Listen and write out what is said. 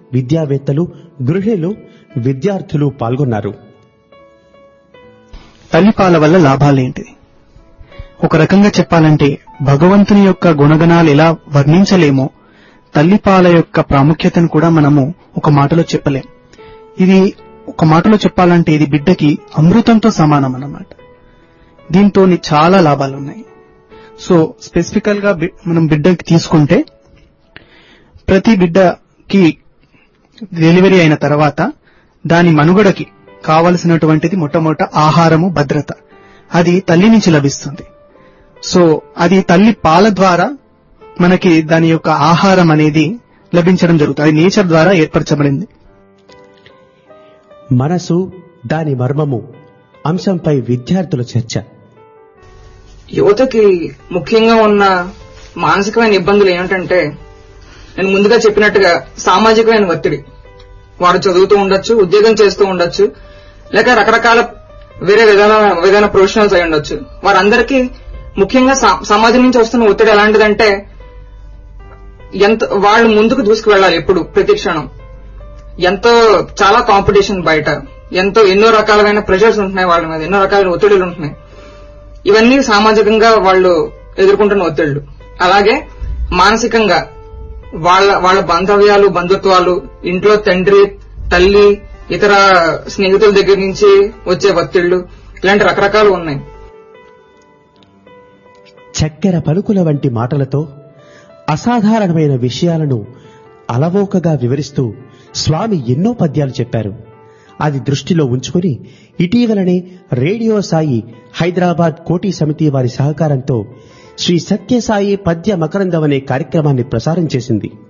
విద్యావేత్తలు గృహిణులు విద్యార్థులు పాల్గొన్నారు తల్లిపాల వల్ల లాభాలేంటి ఒక రకంగా చెప్పాలంటే భగవంతుని యొక్క గుణగణాలు ఎలా వర్ణించలేమో తల్లిపాల యొక్క ప్రాముఖ్యతను కూడా మనము ఒక మాటలో చెప్పలేం ఇది ఒక మాటలో చెప్పాలంటే ఇది బిడ్డకి అమృతంతో సమానం అన్నమాట దీంతో చాలా లాభాలు ఉన్నాయి సో స్పెసిఫికల్ గా బి- మనం బిడ్డకి తీసుకుంటే ప్రతి బిడ్డకి డెలివరీ అయిన తర్వాత దాని మనుగడకి కావలసినటువంటిది మొట్టమొదట ఆహారము భద్రత అది తల్లి నుంచి లభిస్తుంది సో అది తల్లి పాల ద్వారా మనకి దాని యొక్క ఆహారం అనేది లభించడం జరుగుతుంది అది నేచర్ ద్వారా ఏర్పరచబడింది మనసు దాని మర్మము అంశంపై విద్యార్థుల చర్చ యువతకి ముఖ్యంగా ఉన్న మానసికమైన ఇబ్బందులు ఏమిటంటే నేను ముందుగా చెప్పినట్టుగా సామాజికమైన ఒత్తిడి వారు చదువుతూ ఉండొచ్చు ఉద్యోగం చేస్తూ ఉండొచ్చు లేక రకరకాల వేరే విధాన విధాన ప్రొఫెషనల్స్ అయి ఉండొచ్చు వారందరికీ ముఖ్యంగా సా- సమాజం నుంచి వస్తున్న ఒత్తిడి ఎలాంటిదంటే ఎంత వాళ్ళు ముందుకు దూసుకువెళ్ళాలి ఎప్పుడు ప్రతి క్షణం ఎంతో చాలా కాంపిటీషన్ బయట ఎంతో ఎన్నో రకాలమైన ప్రెషర్స్ ఉంటున్నాయి వాళ్ళ మీద ఎన్నో రకాలైన ఒత్తిడులు ఉంటున్నాయి ఇవన్నీ సామాజికంగా వాళ్ళు ఎదుర్కొంటున్న ఒత్తిళ్లు అలాగే మానసికంగా వాళ్ళ వాళ్ళ బాంధవ్యాలు బంధుత్వాలు ఇంట్లో తండ్రి తల్లి ఇతర స్నేహితుల దగ్గర నుంచి వచ్చే ఒత్తిళ్లు ఇలాంటి రకరకాలు ఉన్నాయి చక్కెర పలుకుల వంటి మాటలతో అసాధారణమైన విషయాలను అలవోకగా వివరిస్తూ స్వామి ఎన్నో పద్యాలు చెప్పారు అది దృష్టిలో ఉంచుకుని ఇటీవలనే రేడియో సాయి హైదరాబాద్ కోటి సమితి వారి సహకారంతో శ్రీ సత్యసాయి పద్య మకరందం అనే కార్యక్రమాన్ని ప్రసారం చేసింది